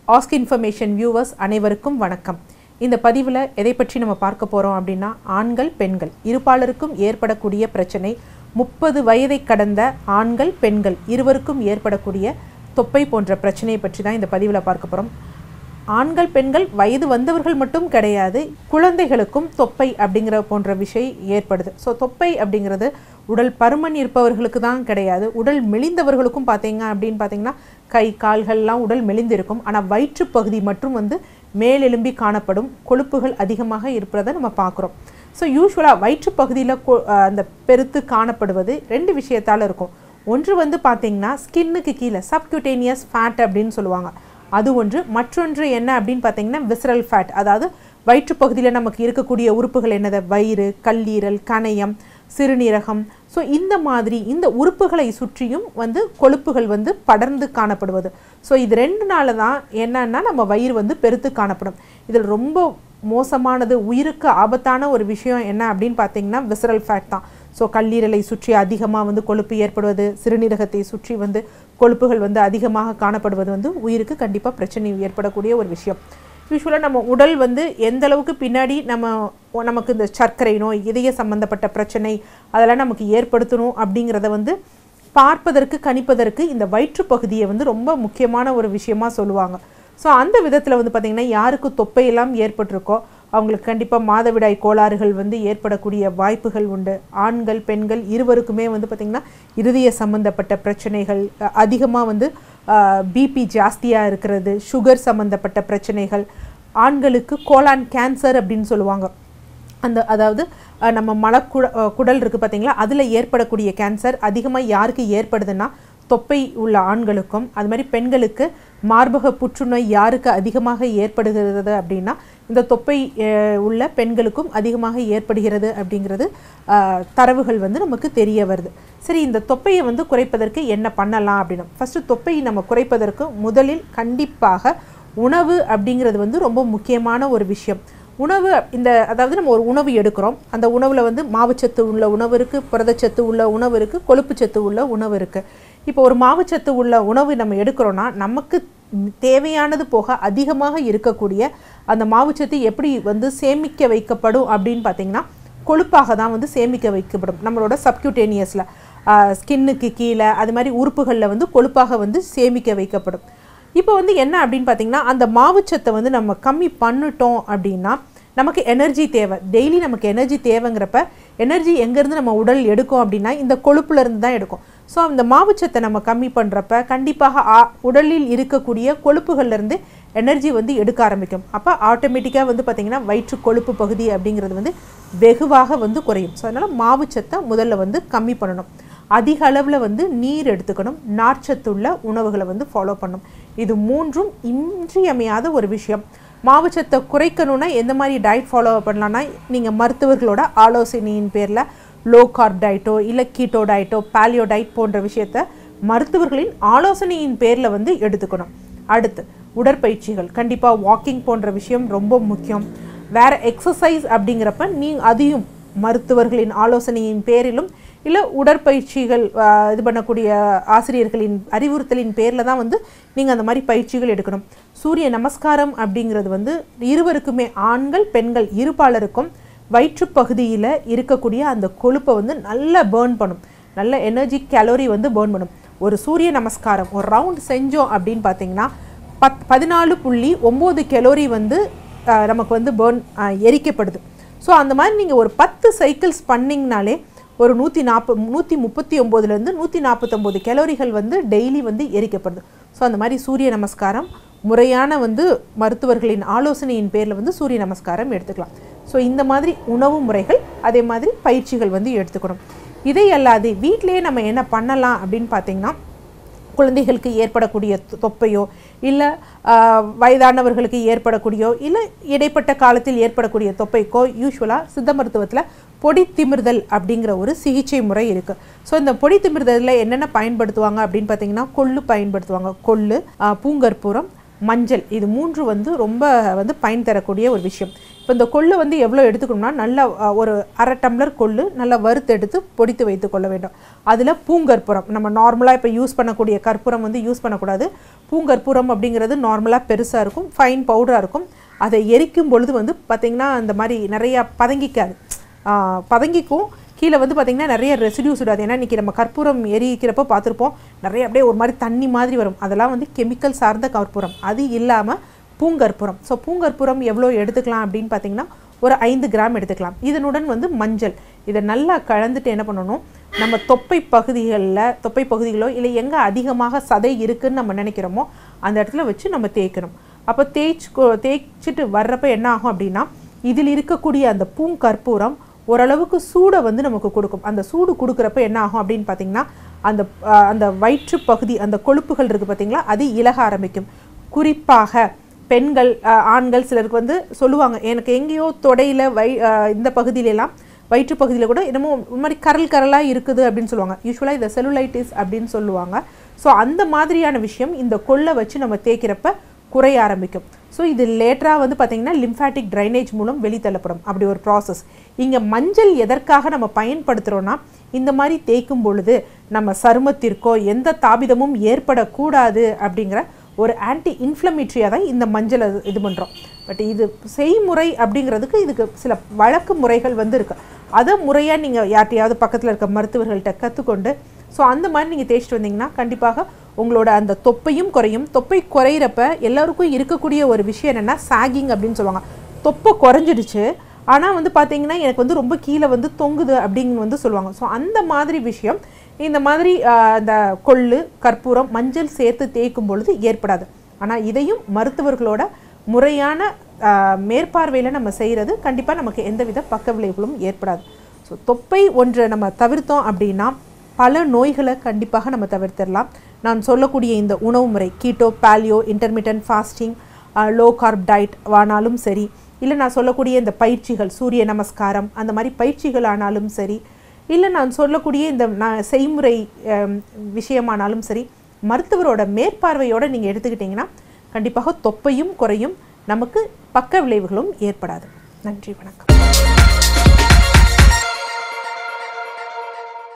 ask information viewers அனைவருக்கும் வணக்கம் இந்த பதிவில் எதை பற்றி நம்ம பார்க்க போகிறோம் அப்படின்னா ஆண்கள் பெண்கள் இருபாலருக்கும் ஏற்படக்கூடிய பிரச்சனை முப்பது வயதை கடந்த ஆண்கள் பெண்கள் இருவருக்கும் ஏற்படக்கூடிய தொப்பை போன்ற பிரச்சனையை பற்றி தான் இந்த பதிவில் பார்க்க போகிறோம் ஆண்கள் பெண்கள் வயது வந்தவர்கள் மட்டும் கிடையாது குழந்தைகளுக்கும் தொப்பை அப்படிங்கிற போன்ற விஷயம் ஏற்படுது ஸோ தொப்பை அப்படிங்கிறது உடல் பருமன் இருப்பவர்களுக்கு தான் கிடையாது உடல் மெலிந்தவர்களுக்கும் பார்த்தீங்க அப்படின்னு பார்த்தீங்கன்னா கை கால்கள்லாம் உடல் மெலிந்திருக்கும் ஆனால் வயிற்றுப் பகுதி மட்டும் வந்து மேலெலும்பி காணப்படும் கொழுப்புகள் அதிகமாக இருப்பதை நம்ம பார்க்குறோம் ஸோ யூஸ்வலாக வயிற்றுப் பகுதியில் அந்த பெருத்து காணப்படுவது ரெண்டு விஷயத்தால் இருக்கும் ஒன்று வந்து பார்த்தீங்கன்னா ஸ்கின்னுக்கு கீழே சப்குட்டேனியஸ் ஃபேட் அப்படின்னு சொல்லுவாங்க அது ஒன்று மற்றொன்று என்ன அப்படின்னு பார்த்தீங்கன்னா விசரல் ஃபேட் அதாவது வயிற்றுப்பகுதியில் நமக்கு இருக்கக்கூடிய உறுப்புகள் என்னது வயிறு கல்லீரல் கணையம் சிறுநீரகம் ஸோ இந்த மாதிரி இந்த உறுப்புகளை சுற்றியும் வந்து கொழுப்புகள் வந்து படர்ந்து காணப்படுவது ஸோ இது ரெண்டு நாள் தான் என்னன்னா நம்ம வயிறு வந்து பெருத்து காணப்படும் இதில் ரொம்ப மோசமானது உயிருக்கு ஆபத்தான ஒரு விஷயம் என்ன அப்படின்னு பார்த்தீங்கன்னா விசரல் ஃபேட் தான் ஸோ கல்லீரலை சுற்றி அதிகமாக வந்து கொழுப்பு ஏற்படுவது சிறுநீரகத்தை சுற்றி வந்து கொழுப்புகள் வந்து அதிகமாக காணப்படுவது வந்து உயிருக்கு கண்டிப்பாக பிரச்சனை ஏற்படக்கூடிய ஒரு விஷயம் யூஸ்வலாக நம்ம உடல் வந்து எந்த அளவுக்கு பின்னாடி நம்ம நமக்கு இந்த சர்க்கரை நோய் இதய சம்பந்தப்பட்ட பிரச்சனை அதெல்லாம் நமக்கு ஏற்படுத்தணும் அப்படிங்கிறத வந்து பார்ப்பதற்கு கணிப்பதற்கு இந்த வயிற்றுப்பகுதியை வந்து ரொம்ப முக்கியமான ஒரு விஷயமா சொல்லுவாங்க ஸோ அந்த விதத்தில் வந்து பார்த்திங்கன்னா யாருக்கு தொப்பையெல்லாம் ஏற்பட்டிருக்கோ அவங்களுக்கு கண்டிப்பாக மாதவிடாய் கோளாறுகள் வந்து ஏற்படக்கூடிய வாய்ப்புகள் உண்டு ஆண்கள் பெண்கள் இருவருக்குமே வந்து பார்த்திங்கன்னா இருதய சம்மந்தப்பட்ட பிரச்சனைகள் அதிகமாக வந்து பிபி ஜாஸ்தியாக இருக்கிறது சுகர் சம்மந்தப்பட்ட பிரச்சனைகள் ஆண்களுக்கு கோலான் கேன்சர் அப்படின்னு சொல்லுவாங்க அந்த அதாவது நம்ம மலக்குட குடல் இருக்குது பார்த்தீங்களா அதில் ஏற்படக்கூடிய கேன்சர் அதிகமாக யாருக்கு ஏற்படுதுன்னா தொப்பை உள்ள ஆண்களுக்கும் அது மாதிரி பெண்களுக்கு மார்பக புற்றுநோய் யாருக்கு அதிகமாக ஏற்படுகிறது அப்படின்னா இந்த தொப்பை உள்ள பெண்களுக்கும் அதிகமாக ஏற்படுகிறது அப்படிங்கிறது தரவுகள் வந்து நமக்கு தெரிய வருது சரி இந்த தொப்பையை வந்து குறைப்பதற்கு என்ன பண்ணலாம் அப்படின்னா ஃபஸ்ட்டு தொப்பையை நம்ம குறைப்பதற்கு முதலில் கண்டிப்பாக உணவு அப்படிங்கிறது வந்து ரொம்ப முக்கியமான ஒரு விஷயம் உணவு இந்த அதாவது நம்ம ஒரு உணவு எடுக்கிறோம் அந்த உணவில் வந்து மாவுச்சத்து உள்ள உணவு இருக்குது புரதச்சத்து உள்ள உணவு இருக்குது கொழுப்புச்சத்து உள்ள உணவு இருக்குது இப்போ ஒரு மாவுச்சத்து உள்ள உணவு நம்ம எடுக்கிறோன்னா நமக்கு தேவையானது போக அதிகமாக இருக்கக்கூடிய அந்த மாவுச்சத்து எப்படி வந்து சேமிக்க வைக்கப்படும் அப்படின்னு பார்த்தீங்கன்னா கொழுப்பாக தான் வந்து சேமிக்க வைக்கப்படும் நம்மளோட சப்கியூட்டேனியஸில் ஸ்கின்னுக்கு கீழே அது மாதிரி உறுப்புகளில் வந்து கொழுப்பாக வந்து சேமிக்க வைக்கப்படும் இப்போ வந்து என்ன அப்படின்னு பார்த்தீங்கன்னா அந்த மாவுச்சத்தை வந்து நம்ம கம்மி பண்ணிட்டோம் அப்படின்னா நமக்கு எனர்ஜி தேவை டெய்லி நமக்கு எனர்ஜி தேவைங்கிறப்ப எனர்ஜி எங்கேருந்து நம்ம உடல் எடுக்கும் அப்படின்னா இந்த கொழுப்புலேருந்து தான் எடுக்கும் ஸோ அந்த மாவுச்சத்தை நம்ம கம்மி பண்ணுறப்ப கண்டிப்பாக உடலில் இருக்கக்கூடிய கொழுப்புகள்லேருந்து எனர்ஜி வந்து எடுக்க ஆரம்பிக்கும் அப்போ ஆட்டோமேட்டிக்காக வந்து பார்த்திங்கன்னா வயிற்று கொழுப்பு பகுதி அப்படிங்கிறது வந்து வெகுவாக வந்து குறையும் ஸோ அதனால் மாவுச்சத்தை முதல்ல வந்து கம்மி பண்ணணும் அதிக அளவில் வந்து நீர் எடுத்துக்கணும் நார்ச்சத்துள்ள உணவுகளை வந்து ஃபாலோ பண்ணணும் இது மூன்றும் இன்றியமையாத ஒரு விஷயம் மாவுச்சத்தை குறைக்கணும்னா எந்த மாதிரி டயட் ஃபாலோ பண்ணலான்னா நீங்கள் மருத்துவர்களோட ஆலோசனையின் பேரில் லோ கார்ப் டயட்டோ இல்லை கீட்டோ டயட்டோ பேலியோ டயட் போன்ற விஷயத்த மருத்துவர்களின் ஆலோசனையின் பேரில் வந்து எடுத்துக்கணும் அடுத்து உடற்பயிற்சிகள் கண்டிப்பாக வாக்கிங் போன்ற விஷயம் ரொம்ப முக்கியம் வேறு எக்ஸசைஸ் அப்படிங்கிறப்ப நீ அதையும் மருத்துவர்களின் ஆலோசனையின் பேரிலும் இல்லை உடற்பயிற்சிகள் இது பண்ணக்கூடிய ஆசிரியர்களின் அறிவுறுத்தலின் பேரில் தான் வந்து நீங்கள் அந்த மாதிரி பயிற்சிகள் எடுக்கணும் சூரிய நமஸ்காரம் அப்படிங்கிறது வந்து இருவருக்குமே ஆண்கள் பெண்கள் இருபாலருக்கும் வயிற்றுப்பகுதியில் இருக்கக்கூடிய அந்த கொழுப்பை வந்து நல்லா பேர்ன் பண்ணும் நல்ல எனர்ஜி கேலோரி வந்து பேர்ன் பண்ணும் ஒரு சூரிய நமஸ்காரம் ஒரு ரவுண்ட் செஞ்சோம் அப்படின்னு பார்த்தீங்கன்னா பத் பதினாலு புள்ளி ஒம்பது கெலோரி வந்து நமக்கு வந்து பேர்ன் எரிக்கப்படுது ஸோ அந்த மாதிரி நீங்கள் ஒரு பத்து சைக்கிள்ஸ் பண்ணிங்கனாலே ஒரு நூற்றி நாற்பது நூற்றி முப்பத்தி ஒம்போதுலேருந்து நூற்றி நாற்பத்தொம்போது கெலோரிகள் வந்து டெய்லி வந்து எரிக்கப்படுது ஸோ அந்த மாதிரி சூரிய நமஸ்காரம் முறையான வந்து மருத்துவர்களின் ஆலோசனையின் பேரில் வந்து சூரிய நமஸ்காரம் எடுத்துக்கலாம் ஸோ இந்த மாதிரி உணவு முறைகள் அதே மாதிரி பயிற்சிகள் வந்து எடுத்துக்கணும் இதை அல்லாது வீட்டிலேயே நம்ம என்ன பண்ணலாம் அப்படின்னு பார்த்தீங்கன்னா குழந்தைகளுக்கு ஏற்படக்கூடிய தொப்பையோ இல்லை வயதானவர்களுக்கு ஏற்படக்கூடியோ இல்லை இடைப்பட்ட காலத்தில் ஏற்படக்கூடிய தொப்பைக்கோ யூஸ்வலாக சித்த மருத்துவத்தில் பொடி திமிர்தல் அப்படிங்கிற ஒரு சிகிச்சை முறை இருக்குது ஸோ இந்த பொடி திமிர்தலில் என்னென்ன பயன்படுத்துவாங்க அப்படின்னு பார்த்தீங்கன்னா கொள்ளு பயன்படுத்துவாங்க கொள்ளு பூங்கற்பூரம் மஞ்சள் இது மூன்று வந்து ரொம்ப வந்து பயன் தரக்கூடிய ஒரு விஷயம் இப்போ இப்போ இந்த கொள்ளு வந்து எவ்வளோ எடுத்துக்கணும்னா நல்லா அஹ், ஒரு அரை டம்ளர் கொள்ளு நல்லா வறுத்து எடுத்து பொடித்து வைத்து கொள்ள வேண்டும் அதில் பூங்கற்புரம் நம்ம நார்மலாக இப்போ யூஸ் பண்ணக்கூடிய கற்பூரம் வந்து யூஸ் பண்ணக்கூடாது பூங்கற்பூரம் அப்படிங்கிறது நார்மலாக பெருசாக இருக்கும் ஃபைன் பவுடராக இருக்கும் அதை எரிக்கும் பொழுது வந்து பார்த்திங்கன்னா அந்த மாதிரி நிறையா பதங்கிக்காது ஆஹ், பதங்கிக்கும் கீழே வந்து பார்த்திங்கன்னா நிறைய ரெசிடியூஸ் விடாது ஏன்னா இன்றைக்கி நம்ம கற்பூரம் எரிக்கிறப்போ பார்த்துருப்போம் நிறைய அப்படியே ஒரு மாதிரி தண்ணி மாதிரி வரும் அதெல்லாம் வந்து கெமிக்கல் சார்ந்த கற்பூரம் அது இல்லாமல் பூங்கற்பூரம் ஸோ பூங்கற்பூரம் எவ்வளோ எடுத்துக்கலாம் அப்படின்னு பார்த்தீங்கன்னா ஒரு ஐந்து கிராம் எடுத்துக்கலாம் இதனுடன் வந்து மஞ்சள் இதை நல்லா கலந்துட்டு என்ன பண்ணணும் நம்ம தொப்பை பகுதிகளில் தொப்பை பகுதிகளோ இல்லை எங்கே அதிகமாக சதை இருக்குன்னு நம்ம நினைக்கிறோமோ அந்த இடத்துல வச்சு நம்ம தேய்க்கணும் அப்போ தேய்ச்சி கொ- தேய்ச்சிட்டு வர்றப்ப என்ன ஆகும் அப்படின்னா இதில் இருக்கக்கூடிய அந்த பூங்கற்பூரம் ஓரளவுக்கு சூடை வந்து நமக்கு கொடுக்கும் அந்த சூடு கொடுக்குறப்ப என்ன ஆகும் அப்படின்னு பார்த்தீங்கன்னா அந்த அஹ், அந்த வயிற்று பகுதி அந்த கொழுப்புகள் இருக்குது பார்த்தீங்களா அது இலக ஆரம்பிக்கும் குறிப்பாக பெண்கள் அஹ், ஆண்கள் சிலருக்கு வந்து சொல்லுவாங்க எனக்கு எங்கேயோ தொடையில் வை அஹ், இந்த பகுதியிலலாம் வயிற்று பகுதியில் கூட என்னமோ ஒரு மாதிரி கரல் கரலாக இருக்குது அப்படின்னு சொல்லுவாங்க யூஸ்வலாக இதை செல்லுலைட்டிஸ் அப்படின்னு சொல்லுவாங்க ஸோ அந்த மாதிரியான விஷயம் இந்த கொள்ளை வச்சு நம்ம தேய்க்கிறப்ப குறைய ஆரம்பிக்கும் ஸோ இது லேட்டராக வந்து பார்த்தீங்கன்னா லிம்ஃபாட்டிக் ட்ரைனேஜ் மூலம் வெளித்தள்ளப்படும் அப்படி ஒரு ப்ராசஸ் இங்கே மஞ்சள் எதற்காக நம்ம பயன்படுத்துகிறோன்னா இந்த மாதிரி தேய்க்கும் பொழுது நம்ம சருமத்திற்கோ எந்த தாபிதமும் ஏற்படக்கூடாது அப்படிங்கிற ஒரு ஆன்டி இன்ஃப்ளமேட்ரியாக தான் இந்த மஞ்சளை இது பண்ணுறோம் பட் இது செய்முறை அப்படிங்கிறதுக்கு இதுக்கு சில வழக்கு முறைகள் வந்து இருக்கு அதை முறையாக நீங்கள் யார்ட்டையாவது பக்கத்தில் இருக்க மருத்துவர்கள்ட்ட கற்றுக்கொண்டு ஸோ அந்த மாதிரி நீங்கள் தேய்ச்சிட்டு வந்தீங்கன்னா கண்டிப்பாக உங்களோட அந்த தொப்பையும் குறையும் தொப்பை குறையிறப்ப எல்லாருக்கும் இருக்கக்கூடிய ஒரு விஷயம் என்னென்னா சாகிங் அப்படின்னு சொல்லுவாங்க தொப்பை குறைஞ்சிடுச்சு ஆனால் வந்து பார்த்தீங்கன்னா எனக்கு வந்து ரொம்ப கீழே வந்து தொங்குது அப்படின்னு வந்து சொல்லுவாங்க ஸோ அந்த மாதிரி விஷயம் இந்த மாதிரி ஆஹ், அந்த கொள்ளு கற்பூரம் மஞ்சள் சேர்த்து தேய்க்கும் பொழுது ஏற்படாது ஆனால் இதையும் மருத்துவர்களோட முறையான மேற்பார்வையில் நம்ம செய்கிறது கண்டிப்பாக நமக்கு எந்தவித பக்க விளைவுகளும் ஏற்படாது ஸோ தொப்பை ஒன்றை நம்ம தவிர்த்தோம் அப்படின்னா பல நோய்களை கண்டிப்பாக நம்ம தவிர்த்திடலாம் நான் சொல்லக்கூடிய இந்த உணவு முறை keto paleo intermittent fasting low carb diet ஆனாலும் சரி இல்லை நான் சொல்லக்கூடிய இந்த பயிற்சிகள் சூரிய நமஸ்காரம் அந்த மாதிரி பயிற்சிகள் ஆனாலும் சரி இல்லை நான் சொல்லக்கூடிய இந்த நான் செய்முறை அம், விஷயமானாலும் சரி மருத்துவரோட மேற்பார்வையோடு நீங்கள் எடுத்துக்கிட்டிங்கன்னா கண்டிப்பாக தொப்பையும் குறையும் நமக்கு பக்க விளைவுகளும் ஏற்படாது நன்றி வணக்கம்